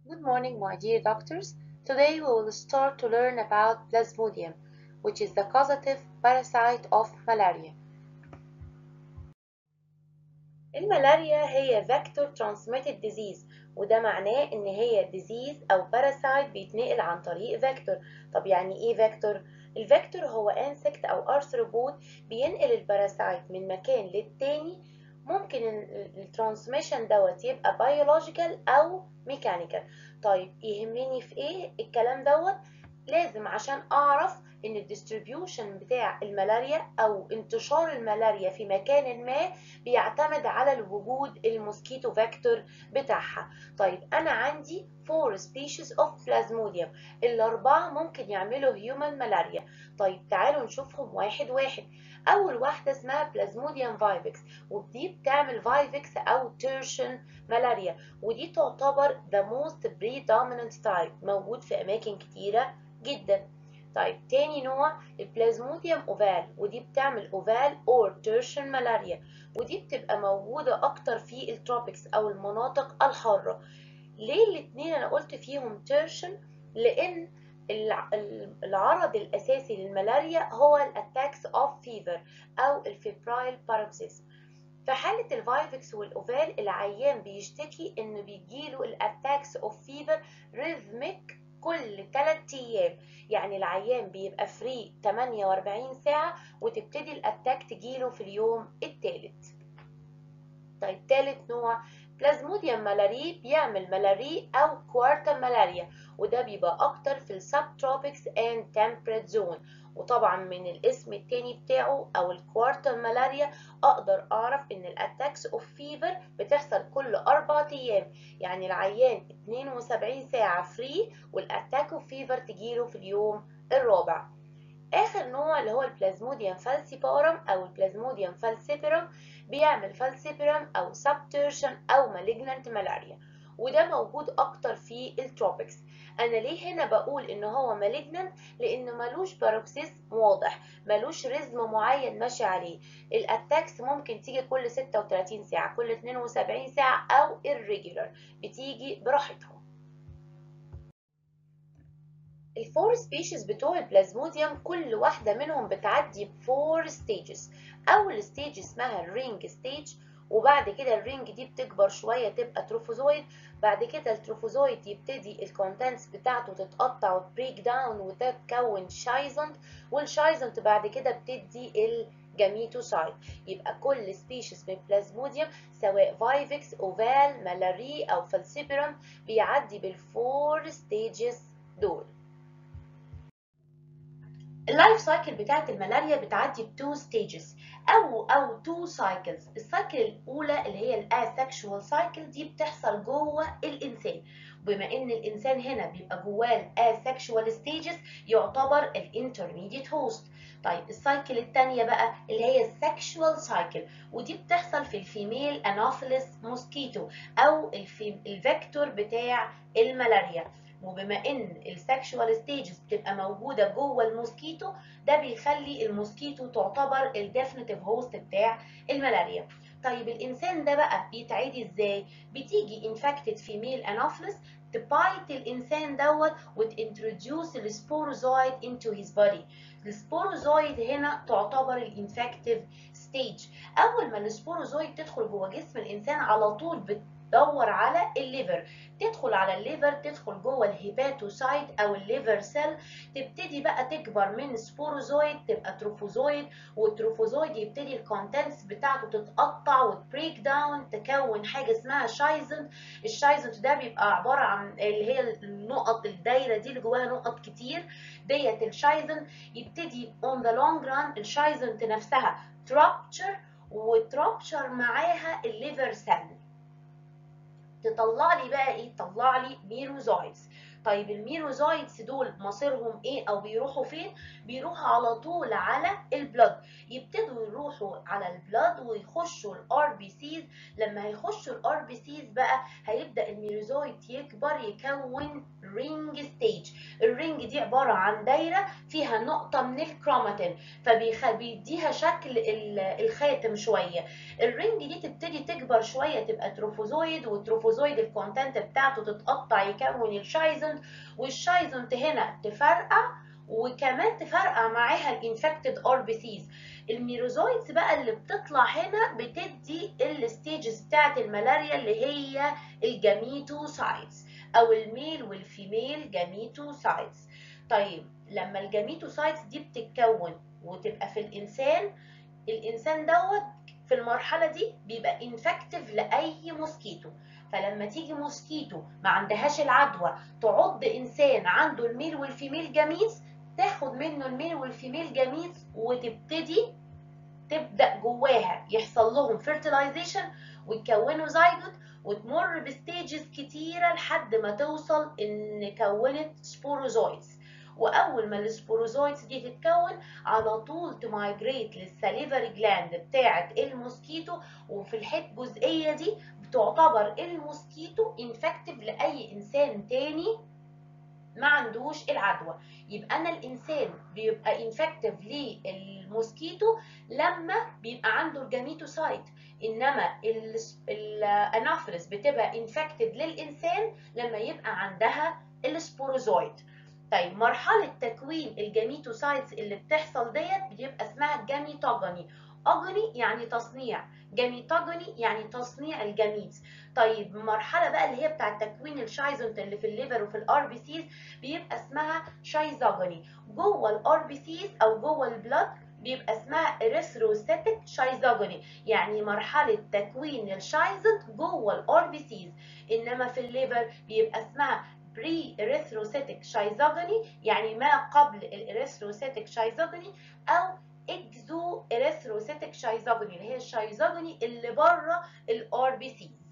Good morning, my dear doctors. Today we will start to learn about Plasmodium, which is the causative parasite of malaria. الملاريا هي vector transmitted disease وده معناه ان هي disease او parasite بيتنقل عن طريق vector طب يعني ايه vector؟ الفيكتور هو insect او arthropod بينقل الباراسايت من مكان للتاني ممكن الترانسميشن دوت يبقى biological او ميكانيكال طيب يهمني في ايه الكلام دوت لازم عشان اعرف ان الديستريبيوشن بتاع الملاريا او انتشار الملاريا في مكان ما بيعتمد على الوجود الموسكيتو فيكتور بتاعها طيب انا عندي four species of plasmodium الاربعه ممكن يعملوا human ملاريا طيب تعالوا نشوفهم واحد واحد اول واحده اسمها بلازموديوم فايفكس ودي بتعمل فايفكس او تيرشن ملاريا ودي تعتبر the most predominant type موجود في اماكن كتيره جدا طيب تاني نوع البلازموديوم اوفال ودي بتعمل اوفال اور تيرشن ملاريا ودي بتبقى موجودة اكتر في التروبكس او المناطق الحارة ليه الاتنين انا قلت فيهم تيرشن لان العرض الاساسي للملاريا هو الاتاكس اوف فيفر او الفيبرايل باروكسيزم في حالة الفايفكس والأوفال العيان بيشتكي إنه بيجيله الأتاكس أوف فيفر ريزميك كل 3 أيام يعني العيان بيبقى فري 48 ساعة وتبتدي الأتاك تجيله في اليوم الثالث طيب تالت نوع بلازموديوم ملاري بيعمل ملاري أو كوارتر ملاريا وده بيبقى أكتر في السب تروبكس اند تمبريت زون وطبعا من الاسم التاني بتاعه او الكوارتر ملاريا اقدر اعرف ان الاتاكس اوف فيفر بتحصل كل اربع ايام يعني العيان 72 ساعة فري والاتاك اوف فيفر تجيله في اليوم الرابع اخر نوع اللي هو البلازموديوم فالسيبارم او البلازموديوم فالسيبرم بيعمل فالسيبرم او سبتيرشن او مالجنانت ملاريا وده موجود اكتر في التروبكس انا ليه هنا بقول ان هو مالجنانت لان ملوش باروكسيزم واضح ملوش رزم معين ماشي عليه الاتاكس ممكن تيجي كل 36 ساعه كل 72 ساعه او irregular بتيجي براحتها الفور سبيشيز بتوع البلازموديوم كل واحده منهم بتعدي بفور ستيجز اول ستيج اسمها الرينج ستيج وبعد كده الرينج دي بتكبر شويه تبقى تروفوزويد بعد كده التروفوزويد يبتدي الكونتنتس بتاعته تتقطع وتبريك داون وتتكون شايزنت والشايزنت بعد كده بتدي الجاميتوسايت يبقى كل سبيشيز من بلازموديوم سواء فايفكس اوفال ملاري او فالسيبرم بيعدي بالفور ستيجز دول اللايف سايكل بتاعت الملاريا بتعدي بتو ستيجز او او تو سايكلز السايكل الاولى اللي هي الاسكشوال سايكل دي بتحصل جوه الانسان بما ان الانسان هنا بيبقى جواه الاسكشوال ستيجز يعتبر الانترميديت هوست طيب السايكل الثانيه بقى اللي هي السكشوال سايكل ودي بتحصل في الفيميل انوفيلس موسكيتو او الفيكتور بتاع الملاريا وبما ان السكشوال ستيجز بتبقى موجوده جوه الموسكيتو ده بيخلي الموسكيتو تعتبر الديفينيتيف هوست بتاع الملاريا طيب الانسان ده بقى بيتعدي ازاي بتيجي انفكتد فيميل انوفلس تبايت الانسان دوت وتintroduce السبوروزويد into his body السبوروزويد هنا تعتبر الانفكتيف ستيج اول ما السبوروزويد تدخل جوه جسم الانسان على طول بت تدور على الليفر تدخل على الليفر تدخل جوه الهيباتوسايت او الليفر سيل تبتدي بقى تكبر من سبوروزويد تبقى تروفوزويد والتروفوزويد يبتدي الكونتنتس بتاعته تتقطع وتبريك داون تكون حاجه اسمها شايزنت الشايزنت ده بيبقى عباره عن اللي هي النقط الدايره دي اللي جواها نقط كتير ديت الشايزنت يبتدي اون ذا لونج ران الشايزنت نفسها ترابتشر وترابتشر معاها الليفر سيل تطلع لي بقى ايه تطلع لي ميروزويدز طيب الميروزايتس دول مصيرهم ايه او بيروحوا فين بيروحوا على طول على البلد يبتدوا يروحوا على البلد ويخشوا الار بي سيز لما هيخشوا الار بي سيز بقى هيبدا الميروزايت يكبر يكون رينج ستيج الرينج دي عباره عن دايره فيها نقطه من الكروماتين فبيديها شكل الخاتم شويه الرينج دي تبتدي تكبر شويه تبقى تروفوزويد والتروفوزويد الكونتنت بتاعته تتقطع يكون الشايزنت والشايزنت هنا تفرقع وكمان تفرقع معاها الانفكتد ار بي سيز الميروزويتس بقى اللي بتطلع هنا بتدي الستيجز بتاعت الملاريا اللي هي الجاميتوسايتس او الميل والفيميل جاميتوسايتس طيب لما الجاميتوسايتس دي بتتكون وتبقى في الانسان الانسان دوت في المرحله دي بيبقى انفكتيف لاي موسكيتو فلما تيجي موسكيتو ما عندهاش العدوى تعض انسان عنده الميل والفيميل جاميتس تاخد منه الميل والفيميل جاميتس وتبتدي تبدا جواها يحصل لهم فيرتلايزيشن ويكونوا زايجوت وتمر بستيجز كتيره لحد ما توصل ان كونت سبوروزويدز واول ما السبوروزويدز دي تتكون على طول تمايجريت للساليفري جلاند بتاعه الموسكيتو وفي الحته الجزئيه دي بتعتبر الموسكيتو انفكتيف لاي انسان تاني ما عندوش العدوى يبقى انا الانسان بيبقى انفكتيف للموسكيتو لما بيبقى عنده الجاميتوسايت انما الانافلس بتبقى انفكتيف للانسان لما يبقى عندها السبوروزويد طيب مرحله تكوين الجاميتوسايتس اللي بتحصل ديت بتبقى اسمها جاميتوجوني اجوني يعني تصنيع جاميتوجوني يعني تصنيع الجاميتس طيب المرحله بقى اللي هي بتاعه تكوين الشايزونت اللي في الليفر وفي الار بي سيز بيبقى اسمها شايزوجوني جوه الار بي سيز او جوه البلاد بيبقى اسمها اريثروسيتك شايزوجوني يعني مرحله تكوين الشايزونت جوه الار بي سيز انما في الليفر بيبقى اسمها بري اريثروسيتك شايزوجوني يعني ما قبل الاريثروسيتك شايزوجوني او اكزو اريثروسيتك شايزوجوني اللي هي الشايزوجوني اللي بره الار بي سيز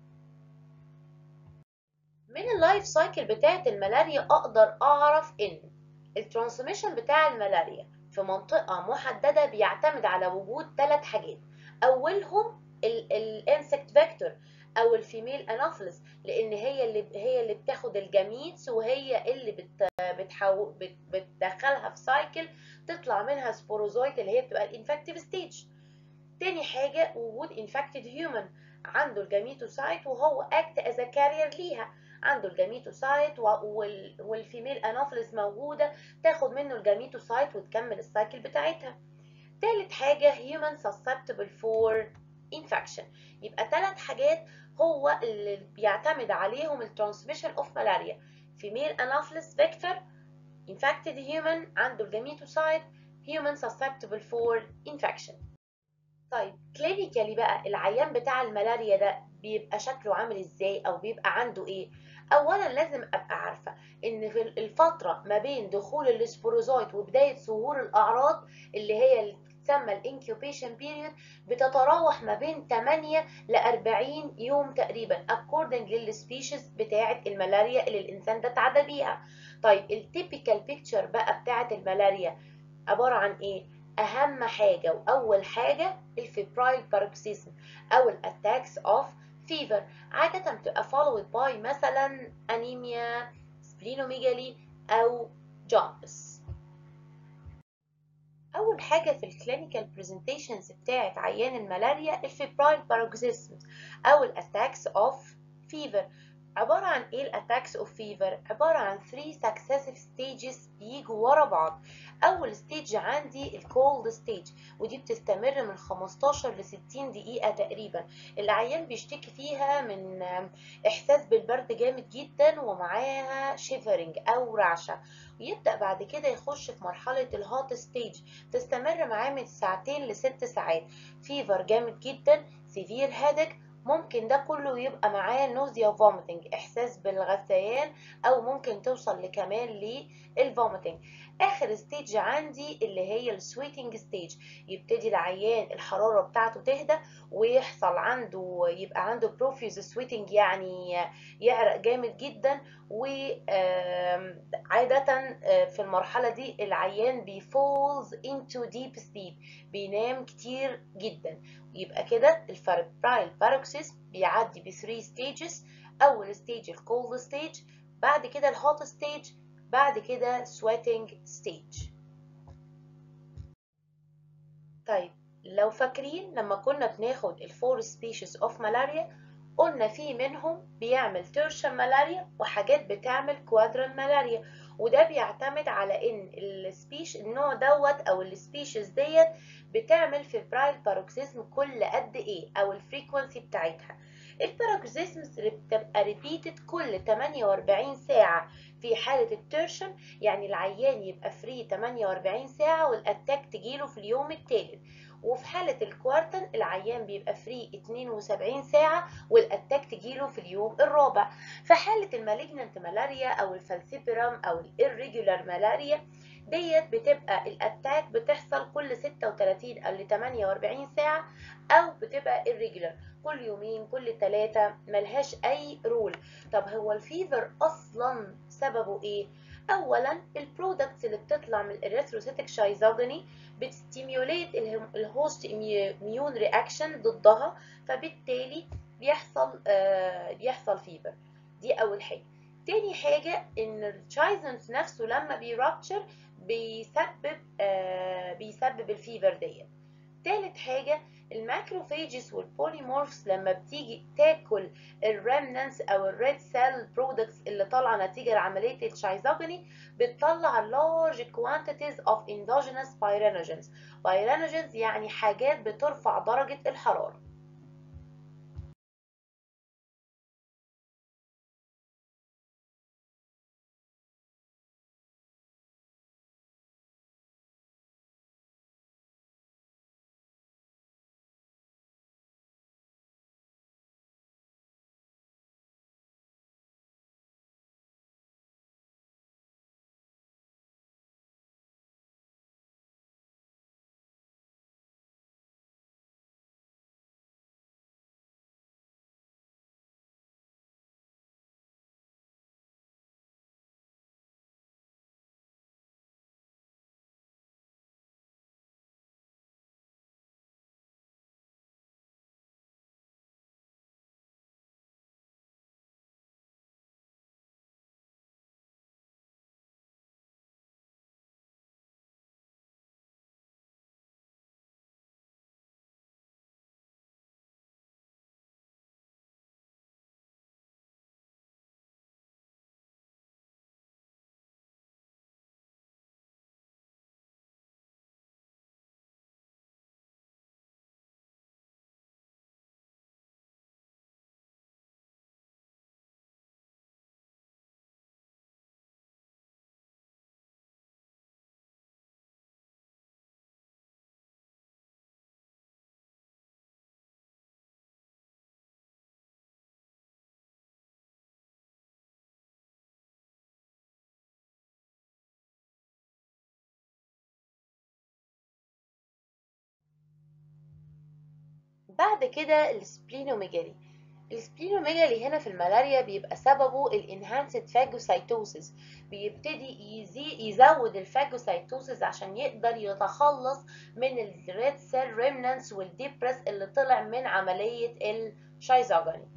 من اللايف سايكل بتاعت الملاريا اقدر اعرف ان الترانسميشن بتاع الملاريا في منطقة محددة بيعتمد على وجود ثلاث حاجات اولهم الانسكت فيكتور او الفيميل انافلس لان هي اللي هي اللي بتاخد الجميتس وهي اللي بت بتحو بت بتدخلها في سايكل تطلع منها سبوروزويت اللي هي بتبقى الانفكتيف ستيج تاني حاجه وجود انفكتد هيومن عنده الجاميتوسايت وهو اكت از كارير ليها عنده الجاميتوسايت والفيميل انافلس موجوده تاخد منه الجاميتوسايت وتكمل السايكل بتاعتها تالت حاجه human susceptible for infection يبقى ثلاث حاجات هو اللي بيعتمد عليهم الترانسميشن اوف ملاريا فيميل انافلس فيكتور infected human عنده الجاميتوسايت human susceptible for infection طيب كلينيكالي بقى العيان بتاع الملاريا ده بيبقى شكله عامل ازاي او بيبقى عنده ايه اولا لازم ابقى عارفه ان في الفتره ما بين دخول السبوروزويت وبدايه ظهور الاعراض اللي هي اللي بتسمى الانكيوبيشن بيريود بتتراوح ما بين 8 ل 40 يوم تقريبا according للسبيشيز بتاعه الملاريا اللي الانسان ده اتعدى بيها طيب التيبيكال بيكتشر بقى بتاعه الملاريا عباره عن ايه اهم حاجه واول حاجه الفيبرايل باروكسيزم او الاتاكس اوف فيفر عاده بتبقى followed by مثلا انيميا سبلينوميجالي او جوندس اول حاجه في الكلينيكال برزنتيشنز بتاعت عيان الملاريا الفيبرايل باروكسيزم او الاتاكس اوف فيفر عبارة عن ايه الاتاكس اوف فيفر عبارة عن 3 successive stages بيجوا ورا بعض اول ستيج عندي الكولد ستيج ودي بتستمر من 15 ل 60 دقيقة تقريبا العيان بيشتكي فيها من احساس بالبرد جامد جدا ومعاها شيفرنج او رعشة ويبدأ بعد كده يخش في مرحلة الهوت ستيج تستمر معاه من ساعتين لست ساعات فيفر جامد جدا سيفير هيدك ممكن ده كله يبقى معاه نوزيا فوميتنج احساس بالغثيان او ممكن توصل لكمان للفوميتنج اخر ستيج عندي اللي هي السويتنج ستيج يبتدي العيان الحراره بتاعته تهدى ويحصل عنده يبقى عنده بروفيوز سويتنج يعني يعرق جامد جدا وعادة في المرحلة دي العيان بيفولز into deep sleep بينام كتير جدا يبقى كده الفربرايل باروكسيس بيعدي ب 3 stages أول ستيج الكولد ستيج بعد كده الهوت ستيج بعد كده sweating stage طيب لو فاكرين لما كنا بناخد الفور سبيشيز اوف ملاريا قلنا في منهم بيعمل تيرشن ملاريا وحاجات بتعمل كوادران ملاريا وده بيعتمد على ان السبيش النوع دوت او السبيشيز ديت بتعمل في برايل باروكسيزم كل قد ايه او الفريكونسي بتاعتها الباروكسيزمز اللي بتبقى ريبيتد كل 48 ساعة في حالة التيرشن يعني العيان يبقى فري 48 ساعة والاتاك تجيله في اليوم الثالث وفي حالة الكوارتن العيان بيبقى فري 72 ساعة والاتاك تجيله في اليوم الرابع في حالة المالجننت ملاريا او الفالسيبرام او الirregular ملاريا ديت بتبقى الاتاك بتحصل كل 36 او ل 48 ساعة او بتبقى irregular كل يومين كل ثلاثة ملهاش اي رول طب هو الفيفر اصلا سببه ايه اولا البرودكتس اللي بتطلع من الاريثروسيتك شايزوجيني بتستيميوليت الهوست اميون رياكشن ضدها فبالتالي بيحصل آه بيحصل فيفر دي اول حاجه تاني حاجه ان الشايزنس نفسه لما بيرابتشر بيسبب آه بيسبب الفيفر ديت تالت حاجه الماكروفيجز والبوليمورفز لما بتيجي تاكل الريمنانس او الريد سيل برودكتس اللي طالعه نتيجه لعمليه الشايزوجيني بتطلع large quantities of endogenous pyrenogens pyrenogens يعني حاجات بترفع درجه الحراره بعد كده السبلينوميجالي السبلينوميجالي هنا في الملاريا بيبقى سببه الانهانسد فاجوسايتوسيس بيبتدي يزي يزود الفاجوسايتوسيس عشان يقدر يتخلص من الريد سيل ريمنانس والديبرس اللي طلع من عملية الشايزوجاني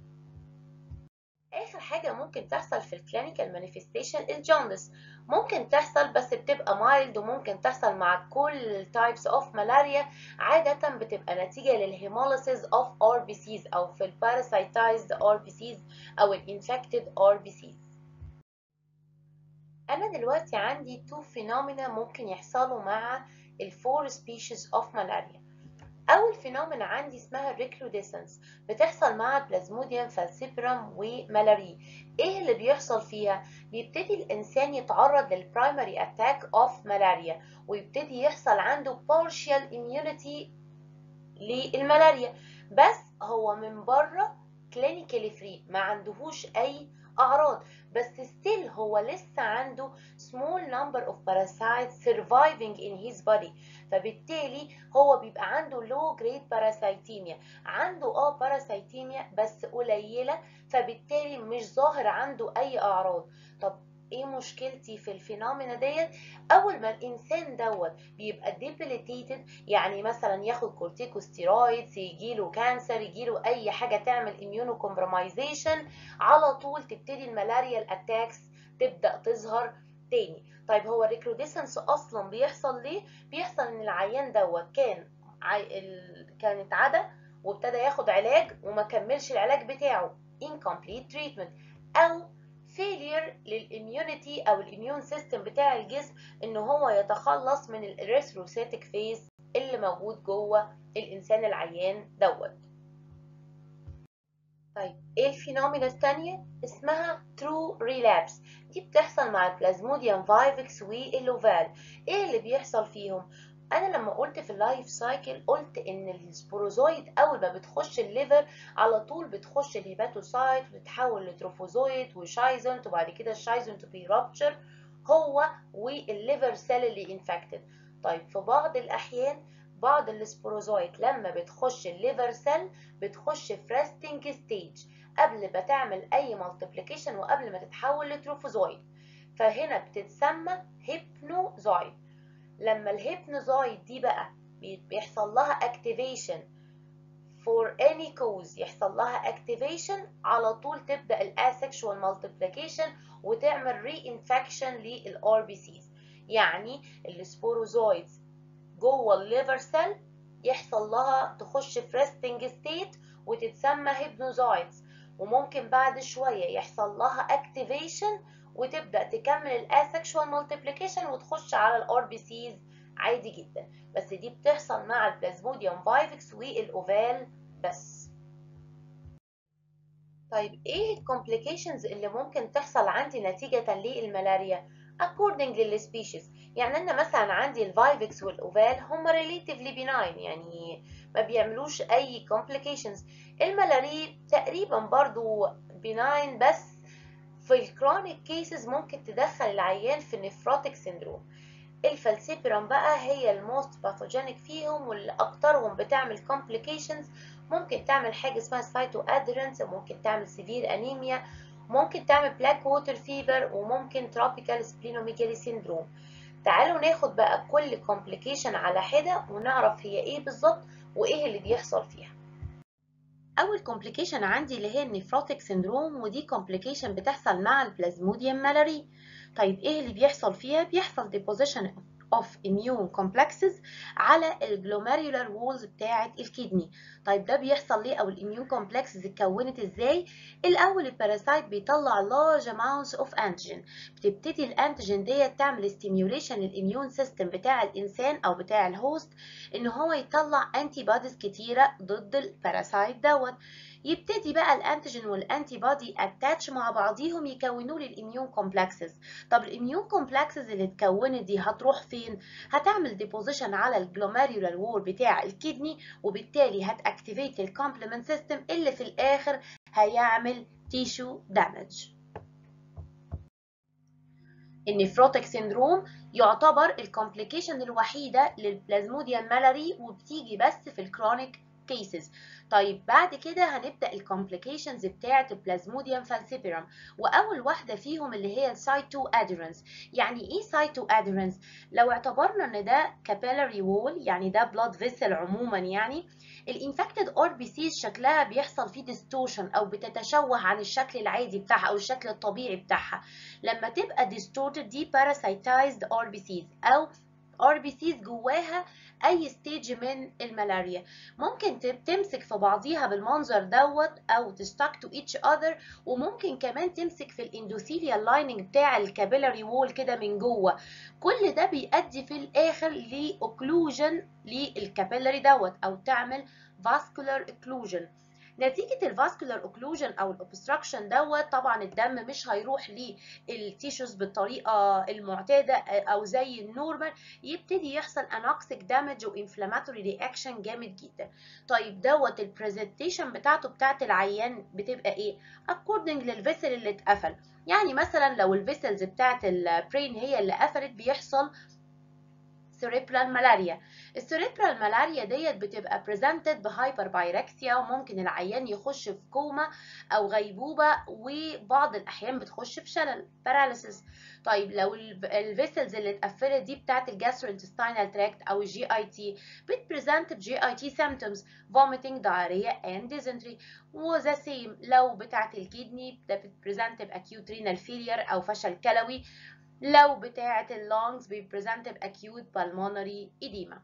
اخر حاجه ممكن تحصل في الكلينيكال مانيفستيشن الجوندس ممكن تحصل بس بتبقى مايلد وممكن تحصل مع كل تايبس اوف ملاريا عاده بتبقى نتيجه للهيموليسيس اوف ار بي سيز او في الباراسايتايزد ار بي سيز او الانفكتد ار بي سيز انا دلوقتي عندي تو فينومينا ممكن يحصلوا مع الفور سبيشيز اوف ملاريا أول فينومينا عندي اسمها الريكروديسنس بتحصل مع بلازموديوم فالسيبرم وملاري ايه اللي بيحصل فيها بيبتدي الانسان يتعرض للبرايمري اتاك اوف ملاريا ويبتدي يحصل عنده partial immunity للملاريا بس هو من بره كلينيكالي فري ما عندهوش اي اعراض بس ستيل هو لسه عنده small number of parasites surviving in his body فبالتالي هو بيبقى عنده low grade parasitemia عنده اه parasitemia بس قليلة فبالتالي مش ظاهر عنده اي اعراض طب ايه مشكلتي في الفينومينا ديت اول ما الانسان دوت بيبقى ديبليتيتد يعني مثلا ياخد كورتيكوستيرويدز يجيله كانسر يجيله اي حاجه تعمل اميونو كومبرومايزيشن على طول تبتدي الملاريا الاتاكس تبدا تظهر تاني طيب هو الريكروديسنس اصلا بيحصل ليه بيحصل ان العيان دوت كان عي... ال... كانت عدا وابتدى ياخد علاج وما كملش العلاج بتاعه incomplete treatment او فيلير للاميونيتي او الاميون سيستم بتاع الجسم ان هو يتخلص من الاريثروسيتك فيز اللي موجود جوه الانسان العيان دوت طيب ايه الفينومينا الثانيه اسمها ترو ريلابس دي بتحصل مع البلازموديوم فايفكس والاوفال ايه اللي بيحصل فيهم انا لما قلت في اللايف سايكل قلت ان السبوروزويد اول ما بتخش الليفر على طول بتخش الهيباتوسايت وتتحول لتروفوزويد وشايزنت وبعد كده الشايزنت بي رابتشر هو والليفر سيل اللي انفكتد طيب في بعض الاحيان بعض السبوروزويد لما بتخش الليفر سيل بتخش في ريستنج ستيج قبل ما تعمل اي مالتيبليكيشن وقبل ما تتحول لتروفوزويد فهنا بتتسمى هيبنوزويد لما الهيبنوزويد دي بقى بيحصل لها activation for any cause يحصل لها activation على طول تبدأ الاسexual multiplication وتعمل reinfection للار بي سيز يعني السبوروزويدز جوه الليفر سيل يحصل لها تخش في resting state وتتسمى هيبنوزويدز وممكن بعد شوية يحصل لها activation وتبدا تكمل الاسexual multiplication وتخش على الار بي سيز عادي جدا بس دي بتحصل مع البلازموديوم فايفكس والاوفال بس طيب ايه الكومبليكيشنز اللي ممكن تحصل عندي نتيجة للملاريا according للسبيشيز يعني انا مثلا عندي الفايفكس والاوفال هم relatively benign يعني ما بيعملوش اي complications الملاريا تقريبا برضو benign بس في الكرونيك كيسز ممكن تدخل العيان في نفروتيك سيندروم الفالسيبرم بقى هي الموست باثوجينيك فيهم واللي اكترهم بتعمل كومبليكيشنز ممكن تعمل حاجه اسمها سايتو ادرنس ممكن تعمل سيفير انيميا ممكن تعمل بلاك ووتر فيبر وممكن تروبيكال سبلينوميجالي سيندروم تعالوا ناخد بقى كل كومبليكيشن على حده ونعرف هي ايه بالظبط وايه اللي بيحصل فيها اول كومبليكيشن عندي اللي هي النفروتيك سيندروم ودي كومبليكيشن بتحصل مع البلازموديوم مالاري طيب ايه اللي بيحصل فيها بيحصل ديبوزيشن of immune complexes على الجلوميرولار وولز بتاعه الكدني طيب ده بيحصل ليه او الاميون كومبلكسز اتكونت ازاي الاول الباراسايت بيطلع large amounts of antigen بتبتدي الانتيجين ديت تعمل ستيميوليشن للاميون سيستم بتاع الانسان او بتاع الهوست ان هو يطلع انتي بوديز كتيره ضد الباراسايت دوت يبتدي بقى الانتيجين والانتي بودي اتاتش مع بعضيهم يكونوا لي الاميون كومبلكسز طب الاميون كومبلكسز اللي اتكونت دي هتروح فين هتعمل ديبوزيشن على الجلوميرولار وول بتاع الكدني وبالتالي هتاكتيفيت الكومبلمنت سيستم اللي في الاخر هيعمل تيشو دامج النفروتيك سيندروم يعتبر الكومبليكيشن الوحيده للبلازموديوم مالاري وبتيجي بس في الكرونيك كيسز طيب بعد كده هنبدا الكومبليكيشنز بتاعه البلازموديوم فالسيبيرم واول واحده فيهم اللي هي السايتو اديرنس يعني ايه سايتو اديرنس لو اعتبرنا ان ده كابيلاري وول يعني ده بلاد فيسل عموما يعني الانفكتد ار بي سيز شكلها بيحصل فيه ديستورشن او بتتشوه عن الشكل العادي بتاعها او الشكل الطبيعي بتاعها لما تبقى ديستورتد دي باراسايتايزد ار بي سيز او ار بي سيز جواها اي ستيج من الملاريا ممكن تمسك في بعضيها بالمنظر دوت او تستك تو ايتش اذر وممكن كمان تمسك في الاندوثيليال لايننج بتاع الكابيلاري وول كده من جوه كل ده بيؤدي في الاخر لاوكلوجن للكابيلاري دوت او تعمل فاسكولار اوكلوجن نتيجة الفاسكولار اوكلوجن او الاوبستراكشن دوت طبعا الدم مش هيروح للتيشوز بالطريقة المعتادة او زي النورمال يبتدي يحصل انوكسيك دامج وانفلاماتوري رياكشن جامد جدا طيب دوت البرزنتيشن بتاعته بتاعت العيان بتبقى ايه اكوردنج للفيسل اللي اتقفل يعني مثلا لو الفيسلز بتاعت البرين هي اللي قفلت بيحصل سيريبرال ملاريا السيريبرال ملاريا ديت بتبقى بريزنتد بهايبر بايركسيا وممكن العيان يخش في كوما او غيبوبه وبعض الاحيان بتخش في شلل باراليسيس طيب لو الفيسلز اللي اتقفلت دي بتاعت الجاستروانتستينال تراكت او الجي اي تي بتبريزنت بجي اي تي سيمتومز vomiting diarrhea and dysentery وذا سيم لو بتاعت الكدني بتبريزنت باكيوت رينال فيلير او فشل كلوي لو بتاعة اللونجز بيبريزنت بأكيوت بالمونري إديما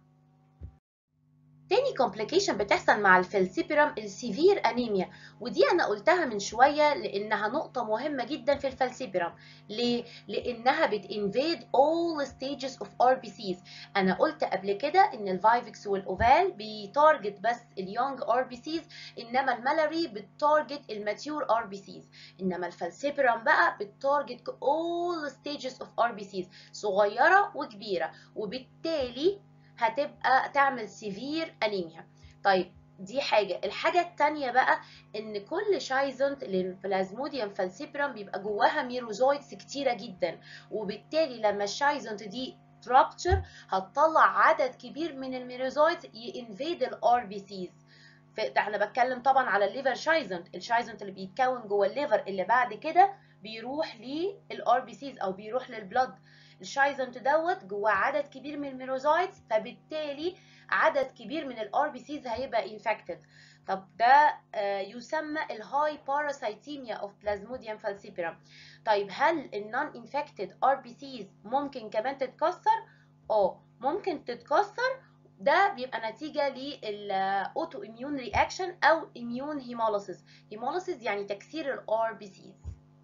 تاني كومبليكيشن بتحصل مع الفلسيبيرم السيفير انيميا ودي انا قلتها من شويه لانها نقطه مهمه جدا في الفلسيبيرم ليه لانها بتinvade all stages of RBCs انا قلت قبل كده ان الفايفكس والاوفال بيتارجت بس اليونج RBCs انما المالاري بتارجت الماتيور RBCs انما الفلسيبيرم بقى بتارجت all stages of RBCs صغيره وكبيره وبالتالي هتبقى تعمل سيفير انيميا طيب دي حاجة الحاجة التانية بقى ان كل شايزنت للبلازموديوم فالسيبرم بيبقى جواها ميروزويدز كتيرة جدا وبالتالي لما الشايزنت دي ترابتشر هتطلع عدد كبير من الميروزويدز ينفيد الار بي سيز انا بتكلم طبعا على الليفر شايزنت الشايزنت اللي بيتكون جوه الليفر اللي بعد كده بيروح للار بي سيز او بيروح للبلد الشايزنت دوت جواه عدد كبير من الميروزايتس فبالتالي عدد كبير من الار بي سيز هيبقى انفكتد طب ده يسمى الهاي باراسايتيميا اوف بلازموديوم فالسيبيرم طيب هل النون انفكتد ار بي سيز ممكن كمان تتكسر اه ممكن تتكسر ده بيبقى نتيجة للأوتو إميون رياكشن أو إميون هيموليسيس هيموليسيس يعني تكسير الار بي سيز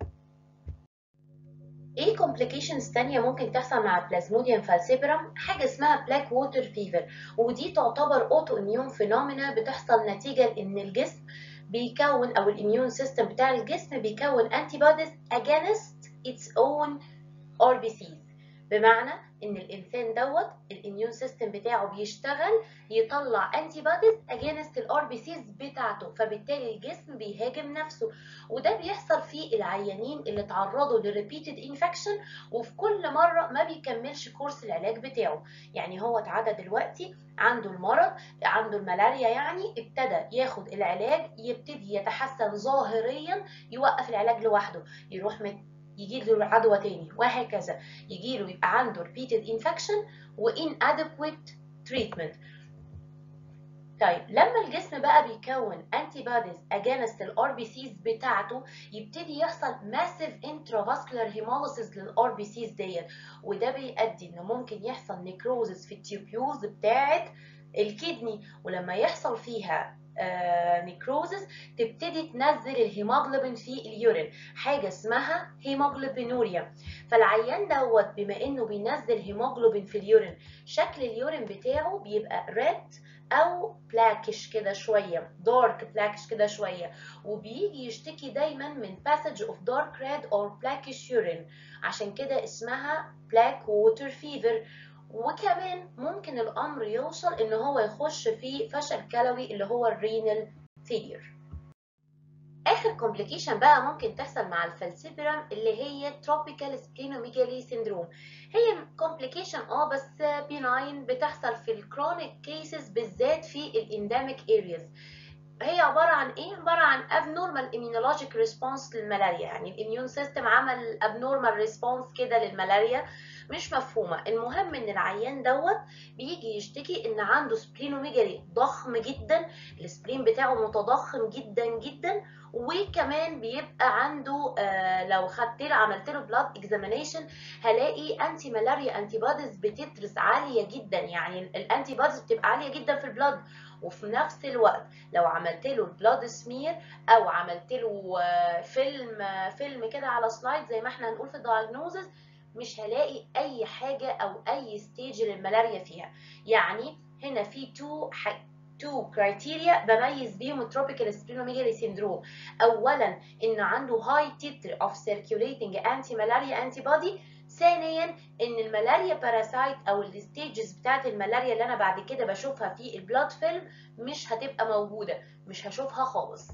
ايه كومبليكيشنز تانية ممكن تحصل مع بلازموديوم فالسيبرم حاجة اسمها بلاك ووتر فيفر ودي تعتبر اوتو اميون فينومينا بتحصل نتيجة لان الجسم بيكون او الاميون سيستم بتاع الجسم بيكون انتي بوديز against its own RBCs بمعنى ان الانسان دوت الاميون سيستم بتاعه بيشتغل يطلع انتي بوديز اجينست الار بي سيز بتاعته فبالتالي الجسم بيهاجم نفسه وده بيحصل في العيانين اللي اتعرضوا لريبيتد انفكشن وفي كل مره ما بيكملش كورس العلاج بتاعه يعني هو اتعدى دلوقتي عنده المرض عنده الملاريا يعني ابتدى ياخد العلاج يبتدي يتحسن ظاهريا يوقف العلاج لوحده يروح مت يجي له عدوى تاني وهكذا يجي له يبقى عنده repeated infection و inadequate treatment طيب لما الجسم بقى بيكون انتي بوديز اجينست الار بي سيز بتاعته يبتدي يحصل ماسيف انترافاسكولار هيموليسيس للار بي سيز ديت وده بيؤدي انه ممكن يحصل نيكروزس في التيوبيولز بتاعه الكدني ولما يحصل فيها آه نيكروزس تبتدي تنزل الهيموجلوبين في اليورين حاجه اسمها هيموجلوبينوريا فالعيان دوت بما انه بينزل هيموجلوبين في اليورين شكل اليورين بتاعه بيبقى ريد او بلاكش كده شويه دارك بلاكش كده شويه وبيجي يشتكي دايما من passage of dark red or blackish urine عشان كده اسمها black water fever وكمان ممكن الامر يوصل ان هو يخش في فشل كلوي اللي هو الرينال فيلير اخر كومبليكيشن بقى ممكن تحصل مع الفالسيبرم اللي هي تروبيكال سبلينوميجالي سيندروم هي كومبليكيشن اه بس بيناين بتحصل في الكرونيك كيسز بالذات في الانديميك ارياز هي عبارة عن ايه؟ عبارة عن abnormal immunologic response للملاريا يعني الاميون سيستم عمل abnormal response كده للملاريا مش مفهومة المهم ان العيان دوت بيجي يشتكي ان عنده سبلينوميجالي ضخم جدا السبلين بتاعه متضخم جدا جدا وكمان بيبقى عنده آه لو خدت له عملت له بلاد اكزامينيشن هلاقي انتي ملاريا انتي بوديز بتدرس عاليه جدا يعني الانتي بوديز بتبقى عاليه جدا في البلاد وفي نفس الوقت لو عملت له بلاد سمير او عملت له آه فيلم آه فيلم كده على سلايد زي ما احنا هنقول في الدايجنوزز مش هلاقي اي حاجه او اي ستيج للملاريا فيها يعني هنا في تو تو كرايتيريا بميز بيهم التروبيكال سبلينوميجالي سيندروم اولا ان عنده هاي تتر اوف سيركيوليتنج انتي ملاريا انتي بودي ثانيا ان الملاريا باراسايت او الستيجز بتاعت الملاريا اللي انا بعد كده بشوفها في البلاد فيلم مش هتبقى موجوده مش هشوفها خالص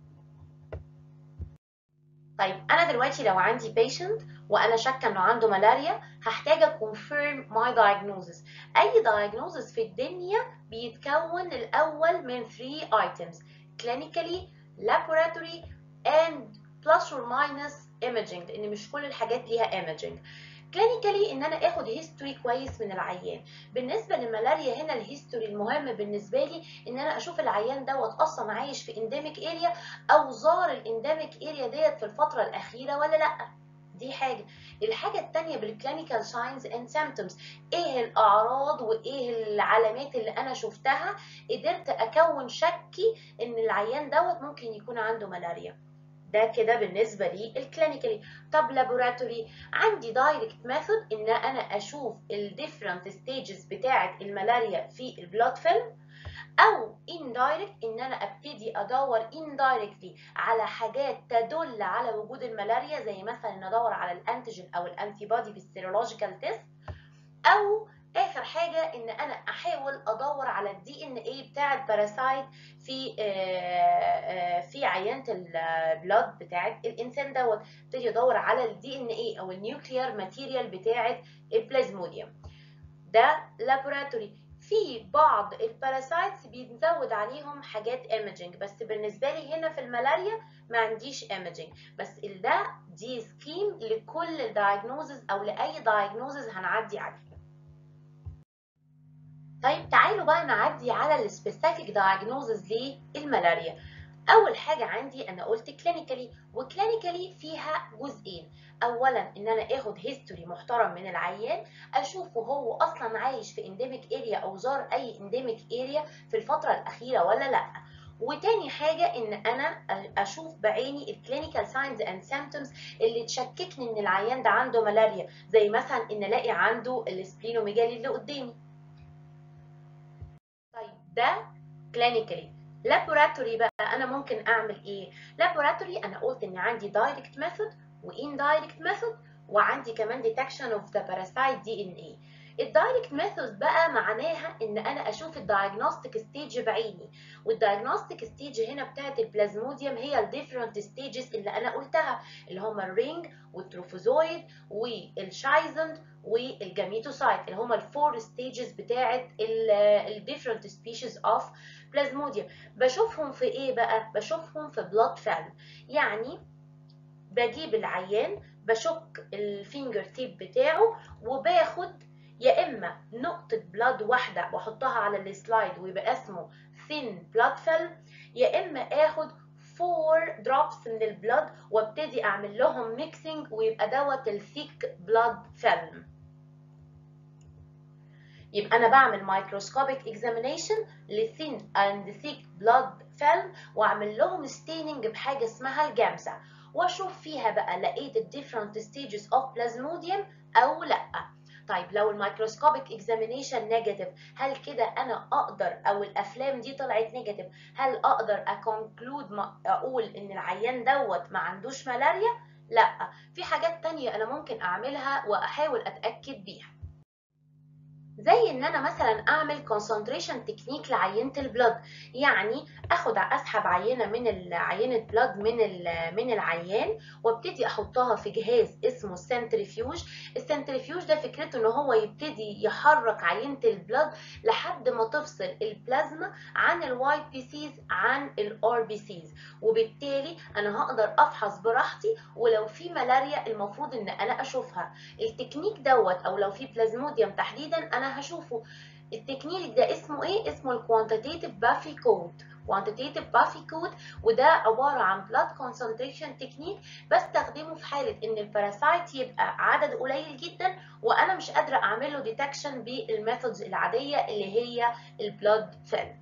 طيب انا دلوقتي لو عندي patient وانا شاكه انه عنده ملاريا هحتاج confirm my diagnosis اي diagnosis في الدنيا بيتكون الاول من 3 items clinically laboratory and plus or minus imaging لان مش كل الحاجات ليها imaging كلينيكالي ان انا اخد هيستوري كويس من العيان بالنسبه للملاريا هنا الهيستوري المهم بالنسبه لي ان انا اشوف العيان دوت اصلا عايش في انديميك اريا او زار الانديميك اريا ديت في الفتره الاخيره ولا لا دي حاجه الحاجه الثانيه بالكلينيكال ساينز اند سيمبتومز ايه الاعراض وايه العلامات اللي انا شفتها قدرت اكون شكي ان العيان دوت ممكن يكون عنده ملاريا ده كده بالنسبة لي الكلينيكالي طب لابوراتوري عندي دايركت ميثود ان انا اشوف الديفرنت ستيجز بتاعة الملاريا في البلاد فيلم او indirect ان انا ابتدي ادور indirectly على حاجات تدل على وجود الملاريا زي مثلا ان ادور على الانتيجين او الانتي بودي بالسيرولوجيكال تيست او اخر حاجه ان انا احاول ادور على الدي ان اي بتاع الباراسايت في في عينه البلاد بتاعه الانسان دوت ابتدي ادور على الدي ان اي او النيوكليير ماتيريال بتاعه البلازموديوم ده لابوراتوري في بعض الباراسايتس بنزود عليهم حاجات ايمجنج بس بالنسبه لي هنا في الملاريا ما عنديش ايمجنج بس ده دي سكيم لكل الدايجنوزز او لاي دايجنوزز هنعدي عليه طيب تعالوا بقى نعدي على السبيسيفيك دايجنوزز للملاريا اول حاجه عندي انا قلت كلينيكالي وكلينيكالي فيها جزئين اولا ان انا اخد هيستوري محترم من العيان اشوفه هو اصلا عايش في انديميك اريا او زار اي انديميك اريا في الفتره الاخيره ولا لا وتاني حاجة إن أنا أشوف بعيني الكلينيكال ساينز أند سيمتومز اللي تشككني إن العيان ده عنده ملاريا زي مثلا إن ألاقي عنده السبلينوميجالي اللي قدامي. طيب ده كلينيكالي لابوراتوري بقى انا ممكن اعمل ايه لابوراتوري انا قلت ان عندي دايركت ميثود واندايركت ميثود وعندي كمان ديتكشن اوف ذا باراسايت دي ان اي الدايركت ميثود بقى معناها ان انا اشوف الدايجنوستيك ستيج بعيني والدايجنوستيك ستيج هنا بتاعت البلازموديوم هي الديفرنت ستيجز اللي انا قلتها اللي هما الرينج والتروفوزويد والشايزند والجاميتوسايت اللي هما الفور ستيجز بتاعت الديفرنت سبيشيز اوف بلازموديوم بشوفهم في ايه بقى بشوفهم في بلاد فيلم يعني بجيب العيان بشك الفينجر تيب بتاعه وباخد يا اما نقطة بلاد واحدة واحطها على السلايد ويبقى اسمه thin blood film يا اما اخد 4 drops من البلاد وابتدي اعمل لهم ميكسينج ويبقى دوت الثيك بلاد فيلم يبقى انا بعمل مايكروسكوبيك اكزامينيشن للثين اند ثيك بلاد فيلم واعمل لهم ستيننج بحاجه اسمها الجامسه واشوف فيها بقى لقيت الديفرنت ستيجز اوف بلازموديوم او لا طيب لو الميكروسكوبيك اكزامينيشن نيجاتيف هل كده انا اقدر او الافلام دي طلعت نيجاتيف هل اقدر اكونكلود اقول ان العيان دوت ما عندوش ملاريا لا في حاجات تانية انا ممكن اعملها واحاول اتاكد بيها زي ان انا مثلا اعمل كونسنتريشن تكنيك لعينه البلد يعني اخد اسحب عينه من عينه بلد من من العيان وابتدي احطها في جهاز اسمه السنتريفيوج السنتريفيوج ده فكرته ان هو يبتدي يحرك عينه البلد لحد ما تفصل البلازما عن الوايت بي سيز عن الار بي سيز وبالتالي انا هقدر افحص براحتي ولو في ملاريا المفروض ان انا اشوفها التكنيك دوت او لو في بلازموديوم تحديدا انا هشوفه التكنيك ده اسمه ايه اسمه الكوانتيتيف بافي كود quantitative بافي كود وده عباره عن بلاد كونسنتريشن تكنيك بستخدمه في حاله ان الباراسايت يبقى عدد قليل جدا وانا مش قادره اعمل له ديتكشن بالميثودز العاديه اللي هي البلاد فيلم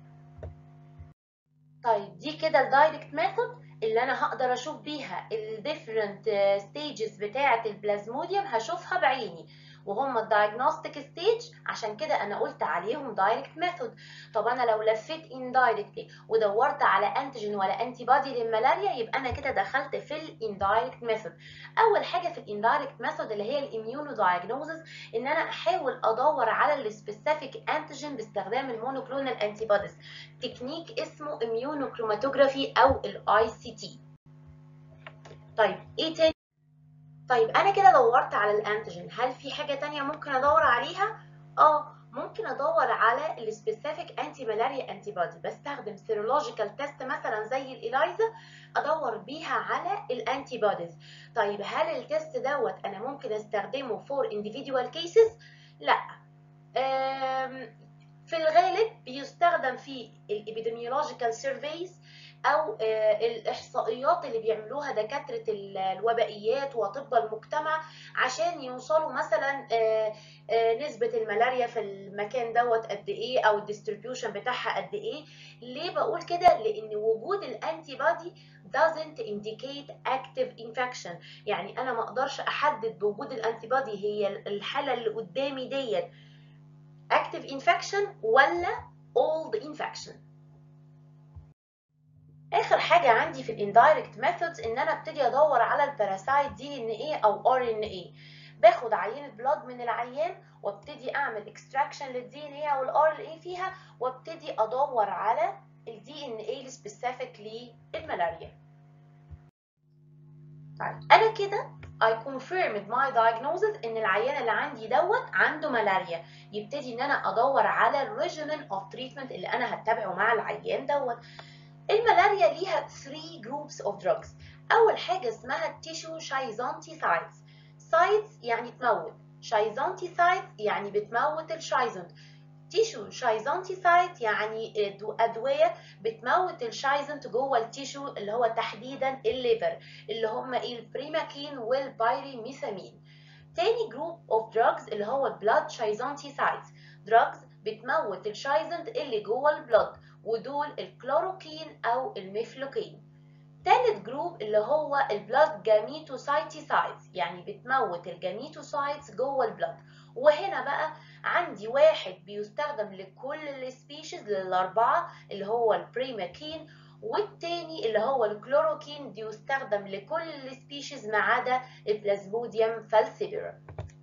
طيب دي كده الدايركت ميثود اللي انا هقدر اشوف بيها الديفرنت ستيجز بتاعه البلازموديوم هشوفها بعيني وهم الدايجنوستيك ستيج عشان كده انا قلت عليهم دايركت ميثود طب انا لو لفيت اندايركتلي ودورت على انتيجين ولا انتي بودي للملاريا يبقى انا كده دخلت في الاندايركت ميثود اول حاجه في الاندايركت ميثود اللي هي الاميونو دايجنوزس ان انا احاول ادور على السبيسيفيك انتيجين باستخدام المونوكلونال انتي بوديز تكنيك اسمه اميونوكروماتوجرافي او الاي سي تي طيب ايه تاني طيب انا كده دورت على الانتيجين هل في حاجه تانية ممكن ادور عليها اه ممكن ادور على السبيسيفيك انتي ملاريا انتي بودي بستخدم سيرولوجيكال تيست مثلا زي الإلايزا ادور بيها على الانتي بوديز طيب هل التيست دوت انا ممكن استخدمه فور individual كيسز لا في الغالب بيستخدم في الابيديميولوجيكال سيرفيز او الاحصائيات اللي بيعملوها دكاتره الوبائيات واطباء المجتمع عشان يوصلوا مثلا نسبه الملاريا في المكان دوت قد ايه او الديستريبيوشن بتاعها قد ايه ليه بقول كده لان وجود الانتي بودي doesn't indicate active infection يعني انا ما اقدرش احدد بوجود الانتي بودي هي الحاله اللي قدامي ديت active infection ولا old infection اخر حاجه عندي في الاندايركت ميثودز ان انا ابتدي ادور على الباراسايت دي ان ايه او ار ان ايه باخد عينه بلاد من العيان وابتدي اعمل اكستراكشن للدي ان ايه او الار ان ايه فيها وابتدي ادور على الدي ان ايه السبيسيفيك للملاريا طيب انا كده I confirmed my diagnosis ان العيان اللي عندي دوت عنده ملاريا يبتدي ان انا ادور على الريجيمن اوف تريتمنت اللي انا هتبعه مع العيان دوت الملاريا ليها 3 groups of drugs اول حاجه اسمها tissue شايزونتيسايدز سايدز يعني تموت شايزونتيسايدز يعني بتموت الشايزونت تيشو شايزونتيسايد يعني ادويه بتموت الشايزنت جوه التيشو اللي هو تحديدا الليفر اللي هم ايه البريماكين والبايريميثامين تاني جروب اوف دراجز اللي هو البلاد شايزونتيسايدز دراجز بتموت الشايزنت اللي جوه البلاد ودول الكلوروكين او الميفلوكين تالت جروب اللي هو البلاد جاميتوسايتيسايدز يعني بتموت الجاميتوسايتس جوه البلاد وهنا بقى عندي واحد بيستخدم لكل السبيشيز للأربعة اللي هو البريماكين والتاني اللي هو الكلوروكين بيستخدم لكل السبيشيز ما عدا البلازموديوم فالسيبيرا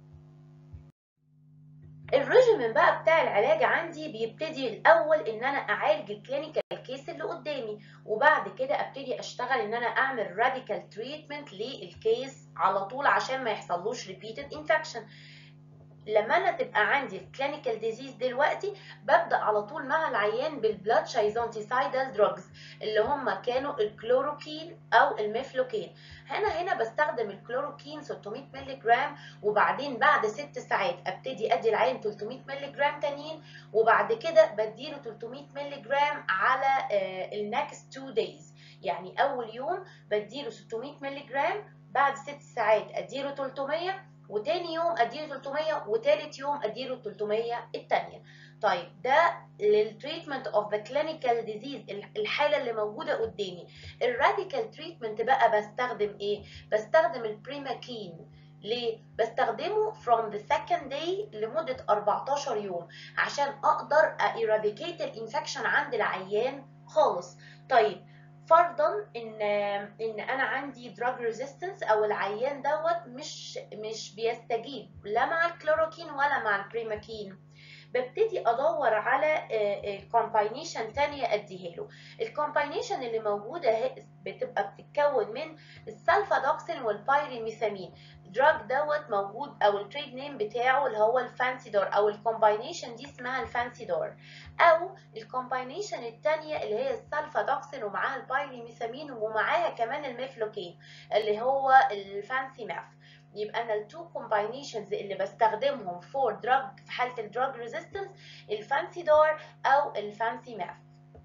الريجيمين بقى بتاع العلاج عندي بيبتدي الاول ان انا اعالج الكلينيكال كيس اللي قدامي وبعد كده ابتدي اشتغل ان انا اعمل راديكال تريتمنت للكيس على طول عشان ما يحصلوش ريبيتد انفكشن لما انا تبقى عندي الكلينيكال ديزيز دلوقتي ببدا على طول مع العيان بالبلاد شايزونتيسايدال دراجز اللي هم كانوا الكلوروكين او الميفلوكين هنا هنا بستخدم الكلوروكين 600 مللي جرام وبعدين بعد 6 ساعات ابتدي ادي العيان 300 مللي جرام تانيين وبعد كده بديله 300 مللي جرام على النكست 2 دايز يعني اول يوم بديله 600 مللي جرام بعد 6 ساعات اديله 300 وتاني يوم اديله 300 وتالت يوم اديله 300 التانية طيب ده للتريتمنت اوف ذا كلينيكال ديزيز الحاله اللي موجوده قدامي الراديكال تريتمنت بقى بستخدم ايه بستخدم البريماكين ليه؟ بستخدمه from the second day لمدة 14 يوم عشان أقدر eradicate الانفكشن عند العيان خالص. طيب فرضا ان ان انا عندي دراج ريزيستنس او العيان دوت مش مش بيستجيب لا مع الكلوروكين ولا مع البريماكين ببتدي ادور على كومباينيشن تانية اديها له الكومباينيشن اللي موجوده بتبقى بتتكون من السلفادوكسين والبايريميثامين الدراج دوت موجود او التريد نيم بتاعه اللي هو الفانسيدور او الكومباينيشن دي اسمها الفانسيدور او الكومباينيشن الثانيه اللي هي السلفادوكسين ومعاها البايريميثامين ومعاها كمان الميفلوكين اللي هو الفانسي ماف يبقى انا التو كومباينيشنز اللي بستخدمهم فور دراج في حاله الدراج ريزيستنس الفانسيدور او الفانسي ماف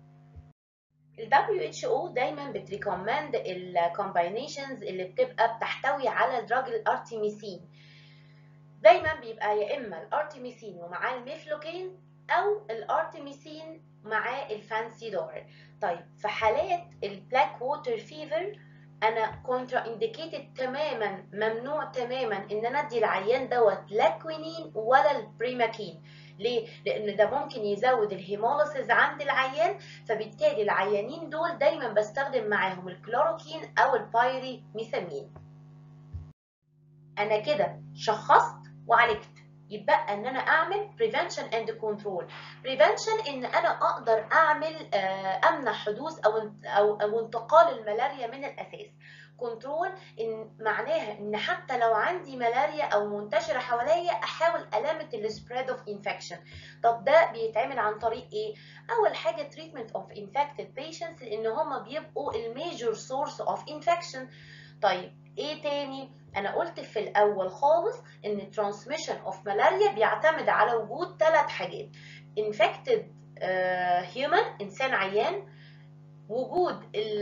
ال WHO دايما بتريكومند الكومباينيشنز اللي بتبقى بتحتوي على دراج الارتيميسين دايما بيبقى يا اما الارتيميسين ومعاه الميفلوكين او الارتيميسين معاه الفانسيدور طيب في حالات البلاك ووتر فيفر انا كونترا انديكيتد تماما ممنوع تماما ان انا ادي العيان دوت لا كوينين ولا البريماكين ليه؟ لأن ده ممكن يزود الهيموليسيس عند العيان فبالتالي العيانين دول دايما بستخدم معاهم الكلوروكين أو البايري ميثامين. أنا كده شخصت وعالجت يبقى ان انا اعمل prevention and control prevention ان انا اقدر اعمل امنع حدوث او او او انتقال الملاريا من الاساس كنترول ان معناها ان حتى لو عندي ملاريا او منتشره حواليا احاول الامت السبريد اوف انفكشن طب ده بيتعمل عن طريق ايه اول حاجه تريتمنت اوف انفكتد بيشنتس لان هم بيبقوا الميجور سورس اوف انفكشن طيب ايه تاني انا قلت في الاول خالص ان transmission of malaria بيعتمد على وجود ثلاث حاجات infected uh, human انسان عيان وجود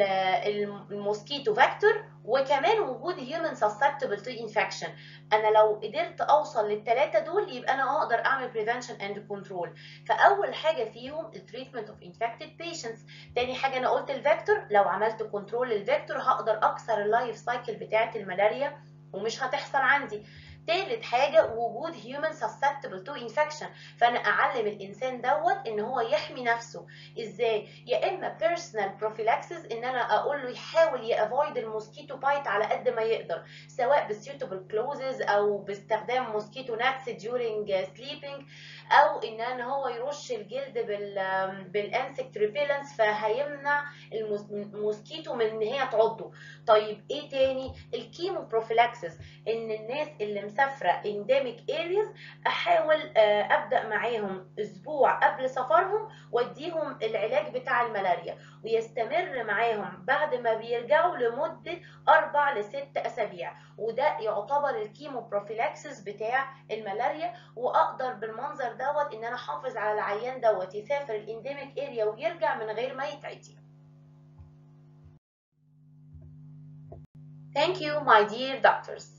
الموسكيتو فاكتور وكمان وجود human susceptible to infection انا لو قدرت اوصل للثلاثه دول يبقى انا اقدر اعمل prevention and control فاول حاجه فيهم التريتمنت اوف infected patients تاني حاجه انا قلت الفيكتور لو عملت كنترول للفيكتور هقدر اكسر اللايف سايكل بتاعه الملاريا ومش هتحصل عندي تالت حاجة وجود human susceptible to infection فأنا أعلم الإنسان دوت إن هو يحمي نفسه إزاي؟ يا إما personal prophylaxis إن أنا أقول له يحاول يأفويد الموسكيتو بايت على قد ما يقدر سواء بsuitable clothes أو باستخدام موسكيتو ناتس during sleeping أو إن أنا هو يرش الجلد بال بالانسكت ريبيلنس فهيمنع الموسكيتو من إن هي تعضه طيب إيه تاني؟ الكيمو بروفيلاكسس إن الناس اللي مسافره انديميك ارياز احاول ابدا معاهم اسبوع قبل سفرهم واديهم العلاج بتاع الملاريا ويستمر معاهم بعد ما بيرجعوا لمده اربع لست اسابيع وده يعتبر الكيمو بروفيلاكسس بتاع الملاريا واقدر بالمنظر دوت ان انا احافظ على العيان دوت يسافر الانديميك اريا ويرجع من غير ما يتعدي Thank you, my dear doctors.